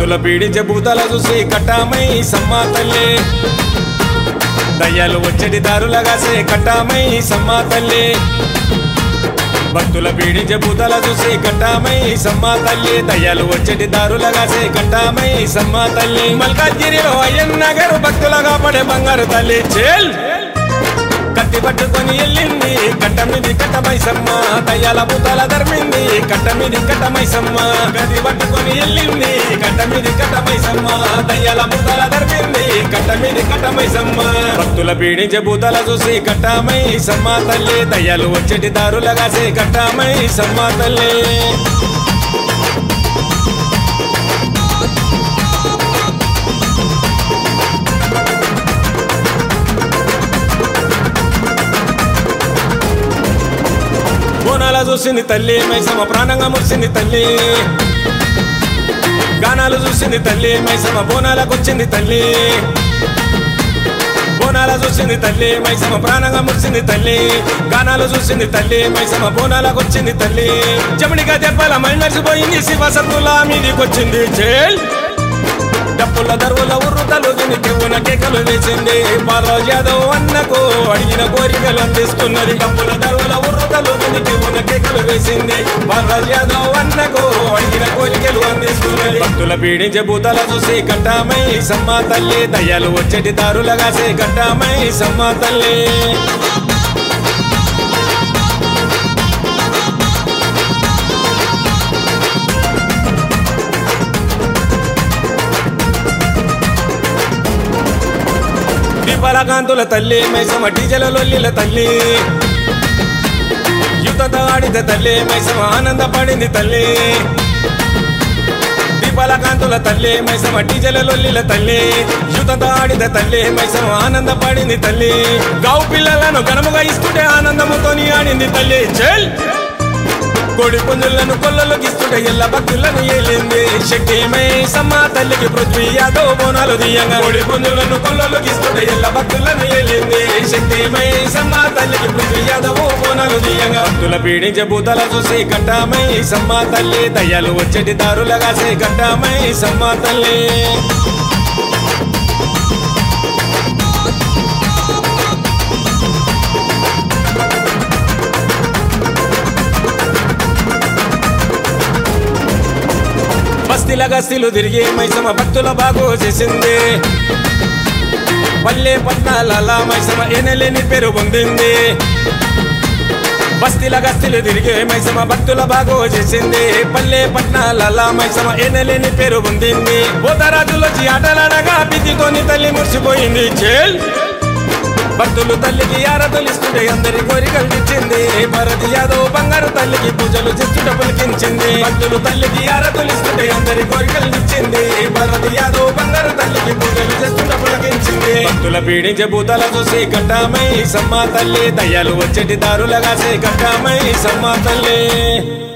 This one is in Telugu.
భక్తుల పీడించే భూతాల చూసి కట్టామై సమ్మా తల్లి దయ్యాలు వచ్చేటి దారులగాసే కట్టామై సమ్మా తల్లి భక్తుల పీడించే భూతాల చూసి కట్టామై సమ్మా తల్లి దయ్యాలు వచ్చేటి దారులగాసే కట్టామై సమ్మా తల్లి మల్కాజ్గిరిలో అయ్యన్న గారు భక్తులగా పడే బంగారు తల్లి చేల్ కత్తి పట్టుకొని వెళ్ళింది కట్ట మీది కట్టమైసమ్మ దయ్యాల భూతాల ధర్మింది కట్ట మీది కట్టమైసమ్మ కత్తి పట్టుకొని వెళ్ళింది కట్ట మీది కట్టమైసమ్మ దయ్యాల భూతాల ధర్మింది కట్ట మీది కట్టమైసమ్మ భక్తుల పీడించే భూతాల చూసి కట్టమై సమ్మ తల్లి దయ్యాలు వచ్చేటి దారులగాసే కట్టమై సమ్మ తల్లి బోనాల చూసింది తల్లి మైసమ్మ ప్రాణంగా మురిసింది తల్లి గానాలు చూసింది తల్లి మైసమ్మ బోనాలకు వచ్చింది తల్లి బోనాల చూసింది తల్లి మైసమ్మ ప్రాణంగా మురిసింది తల్లి గానాలు చూసింది తల్లి మైసమ్మ బోనాలకు వచ్చింది తల్లి జమడిగా దెబ్బల మైనర్సిపోయింది శివ సత్తుల మీదికొచ్చింది చేల్ డప్పుల దరువుల ఉర్రుతలు దీని కెవ్వున కేకలు వేసింది బాలరాజు యాదవ్ అన్నకు అడిగిన కోరికలు అందిస్తున్నది డప్పుల దరువుల ఉర్రుతలు దీని కెవ్వున కేకలు వేసింది బాలరాజు యాదవ్ అన్నకు అడిగిన కోరికలు అందిస్తున్నది భక్తుల పీడించే భూతాల చూసి కట్టామై సమ్మా తల్లి దయ్యాలు వచ్చేటి దారులగాసే కట్టామై సమ్మా తల్లి దీపాల కాంతుల తల్లి మైసమ్మ డీజల లొల్లిల తల్లి యుద్ధత ఆడిన తల్లి మైసమ్మ ఆనంద పడింది తల్లి దీపాల కాంతుల తల్లి మైసమ్మ డీజల లొల్లిల తల్లి యుద్ధత ఆడిన తల్లి మైసమ్మ ఆనంద పడింది తల్లి గావు పిల్లలను ఘనముగా ఇస్తుంటే ఆనందముతోని ఆడింది తల్లి చెల్ కోడి పుంజులను కొల్లలు గిస్తుంటే ఎల్ల భక్తులను ఏలింది శక్తిమై సమ్మా తల్లికి పృథ్వీ యాదవ్ బోనాలు దియంగా కోడి పుంజులను కొల్లలు గిస్తుంటే ఎల్ల భక్తులను ఏలింది శక్తిమై సమ్మా తల్లికి పృథ్వీ యాదవ్ బోనాలు దియంగా భక్తుల పీడించే భూతాల చూసి కట్టామై సమ్మా తల్లి దయ్యాలు వచ్చేటి దారులగాసే కట్టామై సమ్మా తల్లి బస్తీల గస్తీలు తిరిగి మైసమ్మ భక్తుల బాగు చేసింది పల్లె పట్నాల మైసమ్మ ఎనలేని పేరు పొందింది బస్తీల గస్తీలు తిరిగి మైసమ్మ భక్తుల బాగు చేసింది పల్లె పట్నాల మైసమ్మ ఎనలేని పేరు పొందింది పోతరాజులొచ్చి ఆటలాడగా పితితోని తల్లి మురిసిపోయింది చేల్ భక్తులు తల్లికి ఆరతులిస్తుంటే అందరి కోరికలు తెచ్చింది భరతి యాదవ్ బంగారు తల్లికి పూజలు చేస్తుంటే పులికించింది భక్తులు తల్లికి ఆరతులిస్తుంటే అందరి కోరికలు తెచ్చింది భరతి యాదవ్ బంగారు తల్లికి పూజలు చేస్తుంటే పులికించింది భక్తుల పీడించే భూతాల చూసి కట్టామై సమ్మా తల్లి దయ్యాలు వచ్చేటి దారులగాసే కట్టామై సమ్మా తల్లి